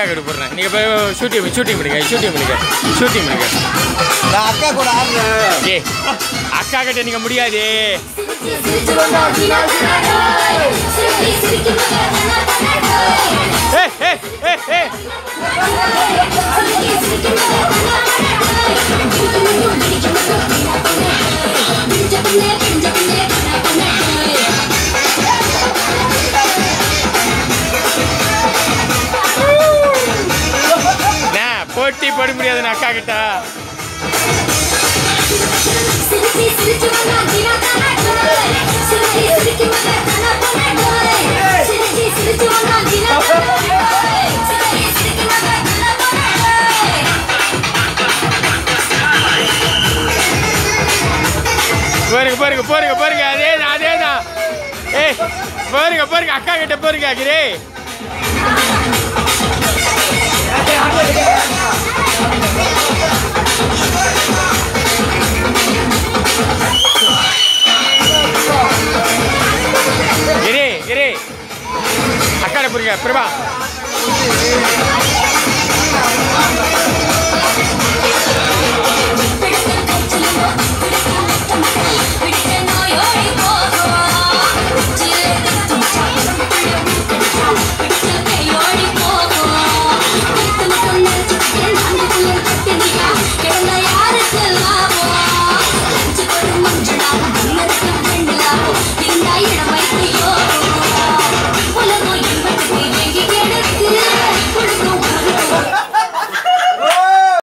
அக்கா கிட்ட போடுறேன் நீங்கள் போய் ஷூட்டிங் ஷூட்டிங் பண்ணுங்க ஷூட்டிங் பண்ணுங்க ஷூட்டிங் பண்ணுங்க நான் அக்கா கூட ஆடுறேன் ஏ அக்கா கிட்ட நீங்கள் முடியாது ஏ ஏ ஏ ஏ நான் போட்டி போட முடியாது நான் அக்கா கிட்ட போருங்க போருங்க போருங்க போருங்க அதே தான் அதே தான் ஏய் போருங்க போருங்க அக்கா கிட்ட போருங்க கிரே கிரே கிரே அக்காட போருங்க பிரபா